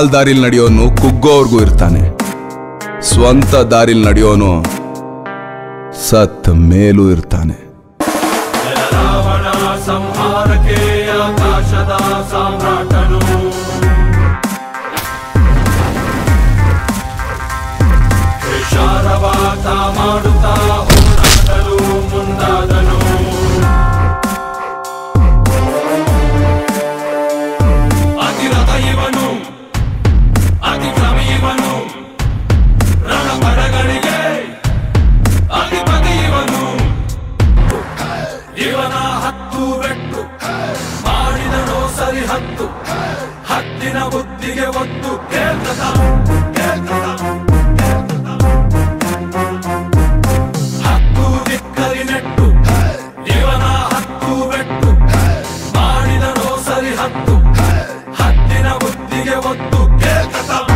ಕಾಲ್ ದಾರಿಲ್ ನಡೆಯೋನು ಕುಗ್ಗೋರ್ಗೂ ಇರ್ತಾನೆ ಸ್ವಂತ ದಾರಿಲ್ ನಡೆಯೋನು ಸತ್ ಮೇಲೂ ಇರ್ತಾನೆ ರಾವಣ ಸಂಹಾರಕ್ಕೆ ಆಕಾಶದ ಸಾಮ್ರಾಟನು ವಿಶಾರವಾದ ಮಾಡುತ್ತಾ ಹೋರಾಡಲು ಮುಂದಾದನು ಅತಿರಥ ಇವನು ಅತಿಕ್ರಮಿ ಇವನು ರಣಪಡಗಳಿಗೆ ಅಧಿಪತಿ ಇವನು ಇವನ ಹತ್ತು ಬೆಟ್ಟು ಮಾಡಿದನೋ ಸರಿ ಹತ್ತು ಹತ್ತಿನ ಬುದ್ಧಿಗೆ ಒತ್ತು ಕೇಳ್ತದ ಕೇಳ್ತದ ಹತ್ತು ದಿಕ್ಕರಿ ನೆಟ್ಟು ಇವನ ಹತ್ತು ಬೆಟ್ಟು ಮಾಡಿದನೋ ಸರಿ ಹತ್ತು ಹತ್ತಿನ ಬುದ್ಧಿಗೆ ಒತ್ತು ಕೇಳ್ತದ